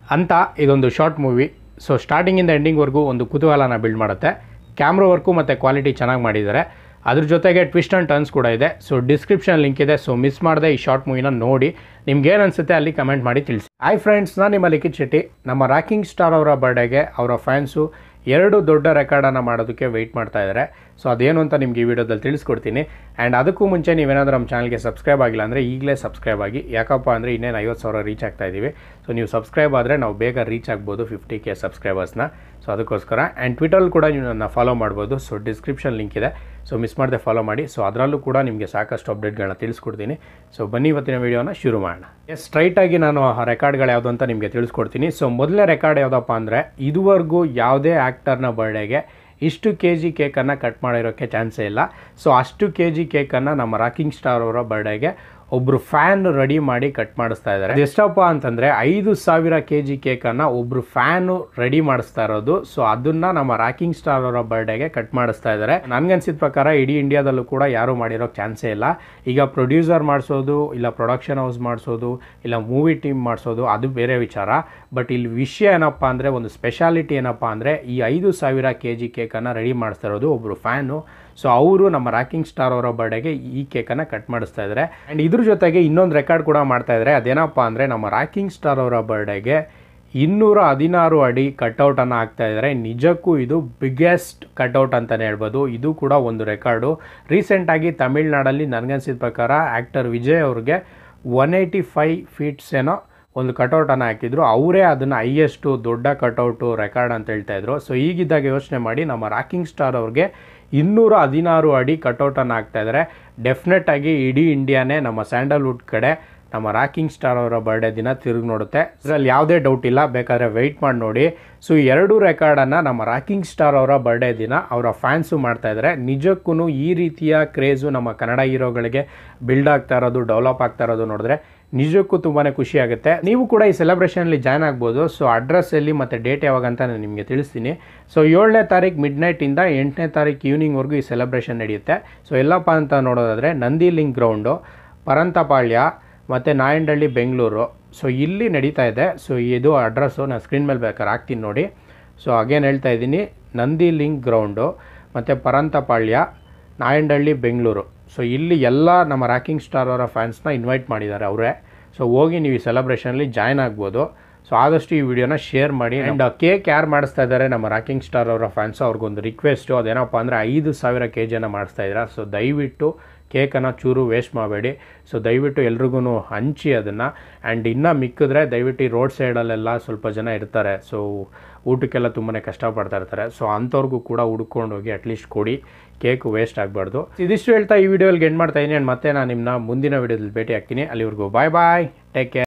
ಅಂತ ಇದೊಂದು short movie so ಸ್ಟಾರ್ಟಿಂಗಿಂದ ಎಂಡಿಂಗ್ವರೆಗೂ ಒಂದು ಕುತೂಹಲನ ಬಿಲ್ಡ್ ಮಾಡುತ್ತೆ ಕ್ಯಾಮ್ರಾ ವರ್ಕು ಮತ್ತು ಕ್ವಾಲಿಟಿ ಚೆನ್ನಾಗಿ ಮಾಡಿದ್ದಾರೆ ಅದ್ರ ಜೊತೆಗೆ ಟ್ವಿಸ್ಟ್ ಆ್ಯಂಡ್ ಟರ್ನ್ಸ್ ಕೂಡ ಇದೆ ಸೊ ಡಿಸ್ಕ್ರಿಪ್ಷನ್ ಲಿಂಕ್ ಇದೆ ಸೊ ಮಿಸ್ ಮಾಡದೆ ಈ ಶಾರ್ಟ್ ಮೂವಿನ ನೋಡಿ ನಿಮ್ಗೆ ಏನು ಅನಿಸುತ್ತೆ ಅಲ್ಲಿ ಕಮೆಂಟ್ ಮಾಡಿ ತಿಳಿಸಿ ಹಾಯ್ ಫ್ರೆಂಡ್ಸ್ ನಾನು ನಿಮ್ಮ ಲಿಖಿತ್ ಶೆಟ್ಟಿ ನಮ್ಮ ರಾಕಿಂಗ್ ಸ್ಟಾರ್ ಅವರ ಬರ್ಡೇಗೆ ಅವರ ಫ್ಯಾನ್ಸು ಎರಡು ದೊಡ್ಡ ರೆಕಾರ್ಡನ್ನು ಮಾಡೋದಕ್ಕೆ ವೆಯ್ಟ್ ಮಾಡ್ತಾ ಇದ್ದಾರೆ ಸೊ ಅದೇನು ಅಂತ ನಿಮ್ಗೆ ಈ ವಿಡಿಯೋದಲ್ಲಿ ತಿಳಿಸ್ಕೊಡ್ತೀನಿ ಆ್ಯಂಡ್ ಅದಕ್ಕೂ ಮುಂಚೆ ನೀವೇನಾದರೂ ನಮ್ಮ ಚಾನಲ್ಗೆ ಸಬ್ಸ್ಕ್ರೈಬ್ ಆಗಿಲ್ಲ ಅಂದರೆ ಈಗಲೇ ಸಬ್ಸ್ಕ್ರೈಬ್ ಆಗಿ ಯಾಕಪ್ಪ ಅಂದರೆ ಇನ್ನೇನು ಐವತ್ತು ಸಾವಿರ ರೀಚ್ ಆಗ್ತಾ ಇದ್ದೀವಿ ಸೊ ನೀವು ಸಬ್ಸ್ಕ್ರೈಬ್ ಆದರೆ ನಾವು ಬೇಗ ರೀಚ್ ಆಗ್ಬೋದು ಫಿಫ್ಟಿ ಕೆ ಸಬ್ಸ್ಕ್ರೈಬರ್ಸ್ನ ಸೊ ಅದಕ್ಕೋಸ್ಕರ ಆ್ಯಂಡ್ ಟ್ವಿಟರಲ್ಲಿ ಕೂಡ ನೀವು ನನ್ನ ಫಾಲೋ ಮಾಡ್ಬೋದು ಸೊ ಡಿಸ್ಕ್ರಿಪ್ಷನ್ ಲಿಂಕ್ ಇದೆ ಸೊ ಮಿಸ್ ಮಾಡದೆ ಫಾಲೋ ಮಾಡಿ ಸೊ ಅದರಲ್ಲೂ ಕೂಡ ನಿಮಗೆ ಸಾಕಷ್ಟು ಅಪ್ಡೇಟ್ಗಳನ್ನ ತಿಳಿಸ್ಕೊಡ್ತೀನಿ ಸೊ ಬನ್ನಿ ಇವತ್ತಿನ ವೀಡಿಯೋನ ಶುರು ಮಾಡೋಣ ಎಸ್ ಸ್ಟ್ರೈಟಾಗಿ ನಾನು ಆ ರೆಕಾರ್ಡ್ಗಳು ಯಾವುದು ಅಂತ ನಿಮಗೆ ತಿಳಿಸ್ಕೊಡ್ತೀನಿ ಸೊ ಮೊದಲನೇ ರೆಕಾರ್ಡ್ ಯಾವುದಪ್ಪ ಅಂದರೆ ಇದುವರೆಗೂ ಯಾವುದೇ ಆ್ಯಕ್ಟರ್ನ ಬರ್ಡೇಗೆ ಇಷ್ಟು ಕೆ ಜಿ ಕೇಕನ್ನು ಕಟ್ ಮಾಡಿರೋಕ್ಕೆ ಚಾನ್ಸೇ ಇಲ್ಲ ಸೊ ಅಷ್ಟು ಕೆ ಜಿ ಕೇಕನ್ನು ನಮ್ಮ ರಾಕಿಂಗ್ ಸ್ಟಾರ್ ಅವರ ಬರ್ಡೇಗೆ ಒಬ್ಬರು ಫ್ಯಾನ್ ರೆಡಿ ಮಾಡಿ ಕಟ್ ಮಾಡಿಸ್ತಾ ಇದ್ದಾರೆ ಎಷ್ಟಪ್ಪ ಅಂತಂದರೆ ಐದು ಸಾವಿರ ಕೆ ಜಿ ಕೇಕನ್ನು ಒಬ್ಬರು ಫ್ಯಾನು ರೆಡಿ ಮಾಡಿಸ್ತಾ ಇರೋದು ಸೊ ಅದನ್ನು ನಮ್ಮ ರಾಕಿಂಗ್ ಸ್ಟಾರ್ ಅವರ ಬರ್ಡೇಗೆ ಕಟ್ ಮಾಡಿಸ್ತಾ ಇದ್ದಾರೆ ನನಗನ್ಸಿದ ಪ್ರಕಾರ ಇಡೀ ಇಂಡಿಯಾದಲ್ಲೂ ಕೂಡ ಯಾರೂ ಮಾಡಿರೋ ಚಾನ್ಸೇ ಇಲ್ಲ ಈಗ ಪ್ರೊಡ್ಯೂಸರ್ ಮಾಡಿಸೋದು ಇಲ್ಲ ಪ್ರೊಡಕ್ಷನ್ ಹೌಸ್ ಮಾಡಿಸೋದು ಇಲ್ಲ ಮೂವಿ ಟೀಮ್ ಮಾಡಿಸೋದು ಅದು ಬೇರೆ ವಿಚಾರ ಬಟ್ ಇಲ್ಲಿ ವಿಷಯ ಏನಪ್ಪ ಅಂದರೆ ಒಂದು ಸ್ಪೆಷಾಲಿಟಿ ಏನಪ್ಪ ಅಂದರೆ ಈ ಐದು ಸಾವಿರ ಕೆ ಜಿ ಕೇಕನ್ನು ರೆಡಿ ಮಾಡಿಸ್ತಾ ಇರೋದು ಒಬ್ಬರು ಫ್ಯಾನು ಸೊ ಅವರು ನಮ್ಮ ರಾಕಿಂಗ್ ಸ್ಟಾರ್ ಅವರ ಬರ್ಡೇಗೆ ಈ ಕೇಕನ್ನು ಕಟ್ ಮಾಡಿಸ್ತಾ ಇದ್ದಾರೆ ಆ್ಯಂಡ್ ಇದ್ರ ಜೊತೆಗೆ ಇನ್ನೊಂದು ರೆಕಾರ್ಡ್ ಕೂಡ ಮಾಡ್ತಾ ಇದ್ದಾರೆ ಅದೇನಪ್ಪ ಅಂದರೆ ನಮ್ಮ ರಾಕಿಂಗ್ ಸ್ಟಾರ್ ಅವರ ಬರ್ಡೇಗೆ ಇನ್ನೂರ ಹದಿನಾರು ಅಡಿ ಕಟ್ಔಟನ್ನು ಹಾಕ್ತಾ ಇದ್ದಾರೆ ನಿಜಕ್ಕೂ ಇದು ಬಿಗ್ಗೆಸ್ಟ್ ಕಟ್ಔಟ್ ಅಂತಲೇ ಹೇಳ್ಬೋದು ಇದು ಕೂಡ ಒಂದು ರೆಕಾರ್ಡು ರೀಸೆಂಟಾಗಿ ತಮಿಳ್ನಾಡಲ್ಲಿ ನನಗನ್ಸಿದ ಪ್ರಕಾರ ಆ್ಯಕ್ಟರ್ ವಿಜಯ್ ಅವ್ರಿಗೆ ಒನ್ ಏಯ್ಟಿ ಫೈ ಫೀಟ್ಸ್ ಏನೋ ಒಂದು ಕಟೌಟನ್ನು ಹಾಕಿದ್ರು ಅವರೇ ಅದನ್ನು ಹೈಯೆಸ್ಟು ದೊಡ್ಡ ಕಟೌಟು ರೆಕಾರ್ಡ್ ಅಂತ ಹೇಳ್ತಾ ಇದ್ರು ಸೊ ಈಗಿದ್ದಾಗ ಯೋಚನೆ ಮಾಡಿ ನಮ್ಮ ರಾಕಿಂಗ್ ಸ್ಟಾರ್ ಅವ್ರಿಗೆ ಇನ್ನೂರ ಹದಿನಾರು ಅಡಿ ಕಟೌಟನ್ನು ಹಾಕ್ತಾ ಇದ್ದಾರೆ ಡೆಫಿನೆಟ್ ಆಗಿ ಇಡೀ ಇಂಡಿಯಾನೇ ನಮ್ಮ ಸ್ಯಾಂಡಲ್ವುಡ್ ಕಡೆ ನಮ್ಮ ರಾಕಿಂಗ್ ಸ್ಟಾರ್ ಅವರ ಬರ್ಡೇ ದಿನ ತಿರುಗಿ ನೋಡುತ್ತೆ ಇದರಲ್ಲಿ ಯಾವುದೇ ಡೌಟ್ ಇಲ್ಲ ಬೇಕಾದರೆ ವೆಯ್ಟ್ ಮಾಡಿ ನೋಡಿ ಸೊ ಎರಡು ರೆಕಾರ್ಡನ್ನು ನಮ್ಮ ರಾಕಿಂಗ್ ಸ್ಟಾರ್ ಅವರ ಬರ್ಡೇ ದಿನ ಅವರ ಫ್ಯಾನ್ಸು ಮಾಡ್ತಾ ಇದ್ದಾರೆ ನಿಜಕ್ಕೂ ಈ ರೀತಿಯ ಕ್ರೇಜು ನಮ್ಮ ಕನ್ನಡ ಹೀರೋಗಳಿಗೆ ಬಿಲ್ಡ್ ಆಗ್ತಾ ಇರೋದು ಡೆವಲಪ್ ಆಗ್ತಾ ಇರೋದು ನೋಡಿದ್ರೆ ನಿಜಕ್ಕೂ ತುಂಬಾ ಖುಷಿ ಆಗುತ್ತೆ ನೀವು ಕೂಡ ಈ ಸೆಲೆಬ್ರೇಷನಲ್ಲಿ ಜಾಯ್ನ್ ಆಗ್ಬೋದು ಸೊ ಅಡ್ರೆಸ್ ಎಲ್ಲಿ ಮತ್ತು ಡೇಟ್ ಯಾವಾಗ ಅಂತ ನಾನು ನಿಮಗೆ ತಿಳಿಸ್ತೀನಿ ಸೊ ಏಳನೇ ತಾರೀಕು ಮಿಡ್ ನೈಟಿಂದ ಎಂಟನೇ ತಾರೀಕು ಈವ್ನಿಂಗ್ವರೆಗೂ ಈ ಸೆಲೆಬ್ರೇಷನ್ ನಡೆಯುತ್ತೆ ಸೊ ಎಲ್ಲಪ್ಪ ಅಂತ ನೋಡೋದಾದರೆ ನಂದಿ ಲಿಂಕ್ ಗ್ರೌಂಡು ಪರಂತಪಾಳ್ಯ ಮತ್ತು ನಾಯಂಡಹಳ್ಳಿ ಬೆಂಗಳೂರು ಸೊ ಇಲ್ಲಿ ನಡೀತಾ ಇದೆ ಸೊ ಇದು ಅಡ್ರೆಸ್ಸು ನಾನು ಸ್ಕ್ರೀನ್ ಮೇಲೆ ಬೇಕಾದ್ರೆ ಹಾಕ್ತೀನಿ ನೋಡಿ ಸೊ ಅಗೇನ್ ಹೇಳ್ತಾ ಇದ್ದೀನಿ ನಂದಿ ಲಿಂಕ್ ಗ್ರೌಂಡು ಮತ್ತು ಪರಂತಪಾಳ್ಯ ನಾಯಂಡಹಳ್ಳಿ ಬೆಂಗಳೂರು ಸೊ ಇಲ್ಲಿ ಎಲ್ಲ ನಮ್ಮ ರಾಕಿಂಗ್ ಸ್ಟಾರ್ ಅವರ ಫ್ಯಾನ್ಸ್ನ ಇನ್ವೈಟ್ ಮಾಡಿದ್ದಾರೆ ಅವರೇ ಸೊ ಹೋಗಿ ನೀವು ಈ ಸೆಲೆಬ್ರೇಷನಲ್ಲಿ ಜಾಯ್ನ್ ಆಗ್ಬೋದು ಸೊ ಆದಷ್ಟು ಈ ವಿಡಿಯೋನ ಶೇರ್ ಮಾಡಿ ಆ್ಯಂಡ್ ಕೇಕ್ ಯಾರು ಮಾಡಿಸ್ತಾ ಇದ್ದಾರೆ ನಮ್ಮ ರಾಕಿಂಗ್ ಸ್ಟಾರ್ ಅವರ ಫ್ಯಾನ್ಸು ಅವ್ರಿಗೊಂದು ರಿಕ್ವೆಸ್ಟು ಅದೇನಪ್ಪ ಅಂದರೆ ಐದು ಸಾವಿರ ಕೆ ಜಿಯನ್ನು ಮಾಡಿಸ್ತಾ ಇದ್ದೀರಾ ಸೊ ದಯವಿಟ್ಟು ಕೇಕನ್ನು ಚೂರು ವೇಸ್ಟ್ ಮಾಡಬೇಡಿ ಸೊ ದಯವಿಟ್ಟು ಎಲ್ರಿಗೂ ಹಂಚಿ ಅದನ್ನು ಆ್ಯಂಡ್ ಇನ್ನೂ ಮಿಕ್ಕಿದ್ರೆ ದಯವಿಟ್ಟು ಈ ರೋಡ್ ಸೈಡಲ್ಲೆಲ್ಲ ಸ್ವಲ್ಪ ಜನ ಇರ್ತಾರೆ ಸೊ ಊಟಕ್ಕೆಲ್ಲ ತುಂಬಾ ಕಷ್ಟಪಡ್ತಾ ಇರ್ತಾರೆ ಸೊ ಅಂಥವ್ರಿಗೂ ಕೂಡ ಹುಡ್ಕೊಂಡು ಹೋಗಿ ಅಟ್ಲೀಸ್ಟ್ ಕೊಡಿ ಕೇಕ್ ವೇಸ್ಟ್ ಆಗಬಾರ್ದು ಇದಿಷ್ಟು ಹೇಳ್ತಾ ಈ ವಿಡಿಯೋಲ್ಲಿ ಎಂಡ್ ಮಾಡ್ತಾ ಇದ್ದೀನಿ ಆ್ಯಂಡ್ ಮತ್ತೆ ನಾನು ನಿಮ್ಮನ್ನ ಮುಂದಿನ ವಿಡಿಯೋದಲ್ಲಿ ಭೇಟಿ ಆಗ್ತೀನಿ ಅಲ್ಲಿವರೆಗೂ ಬಾಯ್ ಬಾಯ್ ಟೇಕ್ ಕೇರ್